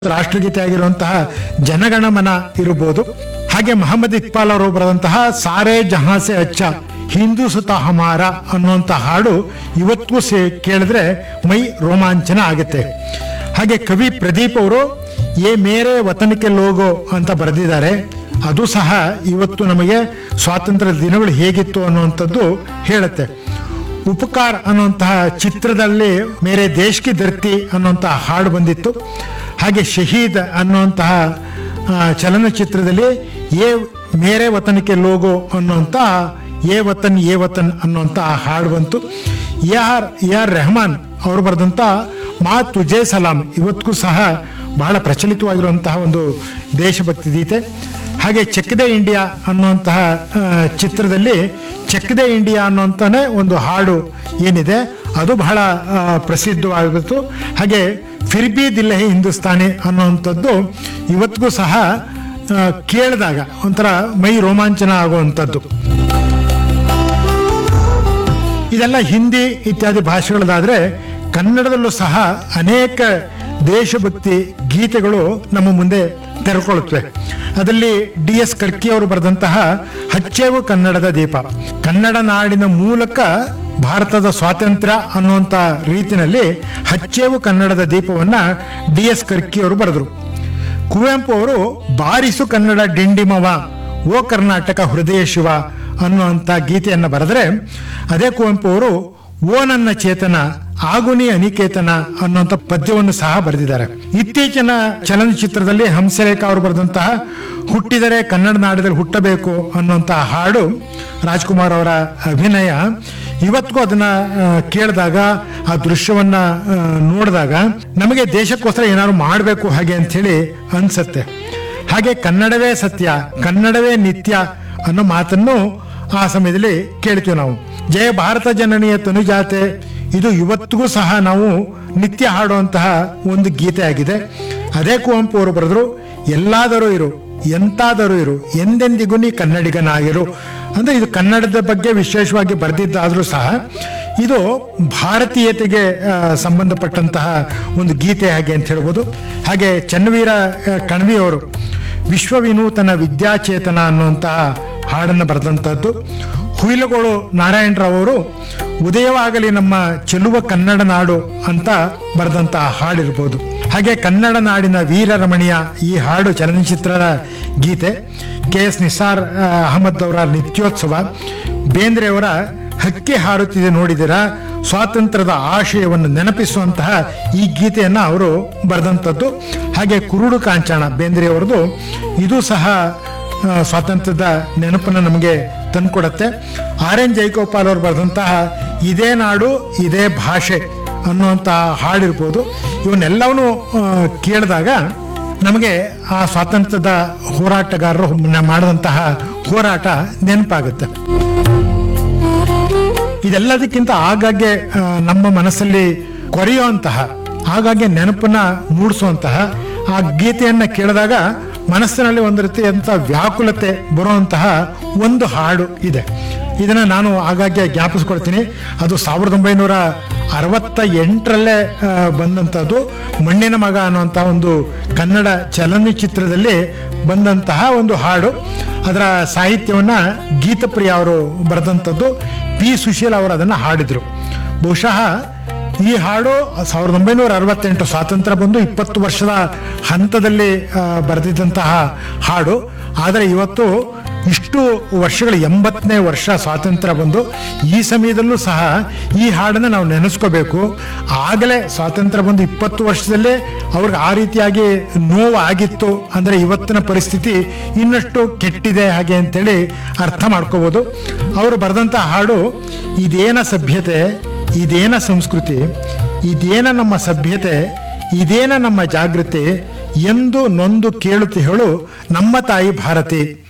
ರಾಷ್ಟ್ರಗೀತೆ ಆಗಿರುವಂತಹ ಜನಗಣಮನ ಇರಬಹುದು ಹಾಗೆ ಮಹಮ್ಮದ್ ಇಕ್ಬಾಲ್ ಅವರು ಬರೆದಂತಹ ಸಾರೆ ಜಹಾಸೆ ಅಚ್ಚ ಹಿಂದೂ ಸುತ ಹಮಾರ ಅನ್ನುವಂಥ ಹಾಡು ಇವತ್ತಿಗೂ ಸೇ ಕೇಳಿದ್ರೆ ಮೈ ರೋಮಾಂಚನ ಆಗುತ್ತೆ ಹಾಗೆ ಕವಿ ಪ್ರದೀಪ್ ಅವರು ಏ ಮೇರೆ ವತನಕ್ಕೆ ಲೋಗೋ ಅಂತ ಬರೆದಿದ್ದಾರೆ ಅದು ಸಹ ಇವತ್ತು ನಮಗೆ ಸ್ವಾತಂತ್ರ್ಯ ದಿನಗಳು ಹೇಗಿತ್ತು ಅನ್ನುವಂಥದ್ದು ಹೇಳುತ್ತೆ ಉಪಕಾರ ಅನ್ನುವಂತಹ ಚಿತ್ರದಲ್ಲಿ ಮೇರೆ ದೇಶಕ್ಕೆ ಧರ್ತಿ ಅನ್ನುವಂತಹ ಹಾಡು ಬಂದಿತ್ತು ಹಾಗೆ ಶಹೀದ್ ಅನ್ನುವಂತಹ ಆ, ಚಲನಚಿತ್ರದಲ್ಲಿ ಏ ಮೇರೆ ವತನಕ್ಕೆ ಲೋಗೋ ಅನ್ನುವಂಥ ಏ ವತನ್ ಏ ವತನ್ ಅನ್ನುವಂಥ ಹಾಡು ಬಂತು A R A R Rahman ಅವರು ಬರೆದಂಥ ಮಾ ತುಜೆ ಸಲಾಂ ಇವತ್ತಿಗೂ ಸಹ ಬಹಳ ಪ್ರಚಲಿತವಾಗಿರುವಂತಹ ಒಂದು ದೇಶಭಕ್ತಿ ಗೀತೆ ಹಾಗೆ ಚೆಕ್ದೆ ಇಂಡಿಯಾ ಅನ್ನುವಂತಹ ಆ, ಚಿತ್ರದಲ್ಲಿ ಚೆಕ್ದೆ ಇಂಡಿಯಾ ಅನ್ನುವಂತಾನೆ ಒಂದು ಹಾಡು ಏನಿದೆ ಅದು ಬಹಳ ಆ, ಪ್ರಸಿದ್ಧವಾಗಿತ್ತು ಹಾಗೆ ಫಿರ್ಬಿ ದಿಲ್ಲಹಿ ಹಿಂದೂಸ್ತಾನಿ ಅನ್ನುವಂಥದ್ದು ಇವತ್ತಿಗೂ ಸಹ ಆ, ಕೇಳಿದಾಗ ಒಂಥರ ಮೈ ರೋಮಾಂಚನ ಆಗುವಂಥದ್ದು ಇದೆಲ್ಲ ಹಿಂದಿ ಇತ್ಯಾದಿ ಭಾಷೆಗಳದಾದ್ರೆ ಕನ್ನಡದಲ್ಲೂ ಸಹ ಅನೇಕ ದೇಶಭಕ್ತಿ ಗೀತೆಗಳು ನಮ್ಮ ಮುಂದೆ ತೆರೆಕೊಳ್ಳುತ್ತವೆ ಅದರಲ್ಲಿ ಡಿ ಎಸ್ ಕರ್ಕಿ ಅವರು ಬರೆದಂತಹ ಹಚ್ಚೇವು ಕನ್ನಡದ ದೀಪ ಕನ್ನಡ ನಾಡಿನ ಮೂಲಕ ಭಾರತದ ಸ್ವಾತಂತ್ರ್ಯ ಅನ್ನುವಂಥ ರೀತಿಯಲ್ಲಿ ಹಚ್ಚೇವು ಕನ್ನಡದ ದೀಪವನ್ನ ಡಿ ಎಸ್ ಕರ್ಕಿ ಅವರು ಬರೆದರು ಕುವೆಂಪು ಅವರು ಬಾರಿಸು ಕನ್ನಡ ಡಿಂಡಿಮವ ಓ ಕರ್ನಾಟಕ ಹೃದಯ ಶಿವ ಅನ್ನುವಂಥ ಗೀತೆಯನ್ನು ಬರೆದರೆ ಅದೇ ಕುವೆಂಪು ಅವರು ಓ ನನ್ನ ಚೇತನ ಆಗುನಿ ಅನಿಕೇತನ ಅನ್ನುವಂಥ ಪದ್ಯವನ್ನು ಸಹ ಬರೆದಿದ್ದಾರೆ ಇತ್ತೀಚಿನ ಚಲನಚಿತ್ರದಲ್ಲಿ ಹಂಸರೇಖ ಅವರು ಬರೆದಂತಹ ಹುಟ್ಟಿದರೆ ಕನ್ನಡ ನಾಡಿನಲ್ಲಿ ಹುಟ್ಟಬೇಕು ಅನ್ನುವಂತಹ ಹಾಡು ರಾಜ್ಕುಮಾರ್ ಅವರ ಅಭಿನಯ ಇವತ್ತಿಗೂ ಅದನ್ನ ಆ, ಕೇಳಿದಾಗ ಆ ದೃಶ್ಯವನ್ನ ಆ, ನೋಡಿದಾಗ ನಮಗೆ ದೇಶಕ್ಕೋಸ್ಕರ ಏನಾದ್ರು ಮಾಡಬೇಕು ಹಾಗೆ ಅಂಥೇಳಿ ಅನ್ಸತ್ತೆ ಹಾಗೆ ಕನ್ನಡವೇ ಸತ್ಯ ಕನ್ನಡವೇ ನಿತ್ಯ ಅನ್ನೋ ಮಾತನ್ನು ಆ ಸಮಯದಲ್ಲಿ ಕೇಳ್ತೀವಿ ನಾವು ಜಯ ಭಾರತ ಜನನಿಯ ತನುಜಾತೆ ಇದು ಇವತ್ತಿಗೂ ಸಹ ನಾವು ನಿತ್ಯ ಹಾಡುವಂತಹ ಒಂದು ಗೀತೆ ಆಗಿದೆ ಅದೇ ಕುವೆಂಪು ಅವರು ಬರೆದ್ರು ಎಲ್ಲಾದರೂ ಇರು ಎಂತಾದರೂ ಇರು ಎಂದೆಂದಿಗೂ ನೀ ಕನ್ನಡಿಗನಾಗಿರು ಅಂದ್ರೆ ಇದು ಕನ್ನಡದ ಬಗ್ಗೆ ವಿಶೇಷವಾಗಿ ಬರೆದಿದ್ದಾದ್ರೂ ಸಹ ಇದು ಭಾರತೀಯತೆಗೆ ಆ, ಸಂಬಂಧಪಟ್ಟಂತಹ ಒಂದು ಗೀತೆ ಹಾಗೆ ಅಂತ ಹೇಳ್ಬೋದು ಹಾಗೆ ಚನ್ನವೀರ ಆ, ಕಣ್ವಿ ಅವರು ವಿಶ್ವ ವಿನೂತನ ವಿದ್ಯಾಚೇತನ ಅನ್ನುವಂತಹ ಹಾಡನ್ನು ಬರೆದಂಥದ್ದು ಹುಯಿಲಗೋಳು ನಾರಾಯಣರಾವ್ ಅವರು ಉದಯವಾಗಲಿ ನಮ್ಮ ಚೆಲುವ ಕನ್ನಡ ನಾಡು ಅಂತ ಬರೆದಂತಹ ಹಾಡಿರ್ಬೋದು ಹಾಗೆ ಕನ್ನಡ ನಾಡಿನ ವೀರರಮಣೀಯ ಈ ಹಾಡು ಚಲನಚಿತ್ರದ ಗೀತೆ ಕೆ ಎಸ್ ನಿಸಾರ್ ಆ, ಅಹಮದ್ ಅವರ ನಿತ್ಯೋತ್ಸವ ಬೇಂದ್ರೆಯವರ ಹಕ್ಕಿ ಹಾರುತ್ತಿದೆ ನೋಡಿದಿರ ಸ್ವಾತಂತ್ರ್ಯದ ಆಶಯವನ್ನು ನೆನಪಿಸುವಂತಹ ಈ ಗೀತೆಯನ್ನ ಅವರು ಬರೆದಂಥದ್ದು ಹಾಗೆ ಕುರುಡು ಕಾಂಚಾಣ ಬೇಂದ್ರೆಯವರದು ಇದು ಸಹ ಆ, ಸ್ವಾತಂತ್ರ್ಯದ ನೆನಪನ್ನು ನಮಗೆ ತಂದುಕೊಡುತ್ತೆ ಆರ್ ಎನ್ ಜೈಗೋಪಾಲ್ ಅವರು ಬರೆದಂತಹ ಇದೇ ನಾಡು ಇದೇ ಭಾಷೆ ಅನ್ನುವಂತಹ ಹಾಡಿರ್ಬೋದು ಇವನ್ನೆಲ್ಲವನ್ನೂ ಆ, ಕೇಳಿದಾಗ ನಮಗೆ ಆ ಸ್ವಾತಂತ್ರ್ಯದ ಹೋರಾಟಗಾರರು ನ- ಮಾಡಿದಂತಹ ಹೋರಾಟ ನೆನಪಾಗುತ್ತೆ ಇದೆಲ್ಲದಕ್ಕಿಂತ ಆಗಾಗ್ಗೆ ಆ, ನಮ್ಮ ಮನಸ್ಸಲ್ಲಿ ಕೊರೆಯುವಂತಹ ಆಗಾಗ್ಗೆ ನೆನಪನ್ನ ಮೂಡಿಸುವಂತಹ ಆ ಗೀತೆಯನ್ನ ಕೇಳಿದಾಗ ಮನಸ್ಸಿನಲ್ಲಿ ಒಂದು ರೀತಿಯಂತ ವ್ಯಾಕುಲತೆ ಬರುವಂತಹ ಒಂದು ಹಾಡು ಇದೆ ಇದನ್ನ ನಾನು ಆಗಾಗ್ಗೆ ಜ್ಞಾಪಿಸ್ಕೊಳ್ತೀನಿ ಅದು ಸಾವಿರದ ಒಂಬೈನೂರ ಅರವತ್ತ ಎಂಟರಲ್ಲೇ ಆ, ಬಂದಂಥದ್ದು ಮಣ್ಣಿನ ಮಗ ಅನ್ನುವಂಥ ಒಂದು ಕನ್ನಡ ಚಲನಚಿತ್ರದಲ್ಲಿ ಬಂದಂತಹ ಒಂದು ಹಾಡು ಅದರ ಸಾಹಿತ್ಯವನ್ನ ಗೀತಪ್ರಿಯ ಅವರು ಬರೆದಂಥದ್ದು ಪಿ ಸುಶೀಲ್ ಅವರು ಅದನ್ನು ಹಾಡಿದರು ಬಹುಶಃ ಈ ಹಾಡು ಸಾವಿರದ ಒಂಬೈನೂರ ಅರವತ್ತೆಂಟು ಸ್ವಾತಂತ್ರ್ಯ ಬಂದು ಇಪ್ಪತ್ತು ವರ್ಷದ ಹಂತದಲ್ಲಿ ಆ, ಬರೆದಿದ್ದಂತಹ ಹಾಡು ಆದರೆ ಇವತ್ತು ಇಷ್ಟು ವರ್ಷಗಳ ಎಂಬತ್ತನೇ ವರ್ಷ ಸ್ವಾತಂತ್ರ್ಯ ಬಂದು ಈ ಸಮಯದಲ್ಲೂ ಸಹ ಈ ಹಾಡನ್ನು ನಾವು ನೆನೆಸ್ಕೋಬೇಕು ಆಗಲೇ ಸ್ವಾತಂತ್ರ್ಯ ಬಂದು ಇಪ್ಪತ್ತು ವರ್ಷದಲ್ಲೇ ಅವ್ರಿಗೆ ಆ ರೀತಿಯಾಗಿ ನೋವು ಆಗಿತ್ತು ಅಂದರೆ ಇವತ್ತಿನ ಪರಿಸ್ಥಿತಿ ಇನ್ನಷ್ಟು ಕೆಟ್ಟಿದೆ ಹಾಗೆ ಅಂತೇಳಿ ಅರ್ಥ ಮಾಡ್ಕೋಬೋದು ಅವರು ಬರೆದಂಥ ಹಾಡು ಇದೇನ ಸಭ್ಯತೆ ಇದೇನ ಸಂಸ್ಕೃತಿ ಇದೇನ ನಮ್ಮ ಸಭ್ಯತೆ ಇದೇನ ನಮ್ಮ ಜಾಗೃತಿ ಎಂದು ನೊಂದು ಕೇಳುತ್ತಿ ಹೇಳು ನಮ್ಮ ತಾಯಿ ಭಾರತಿ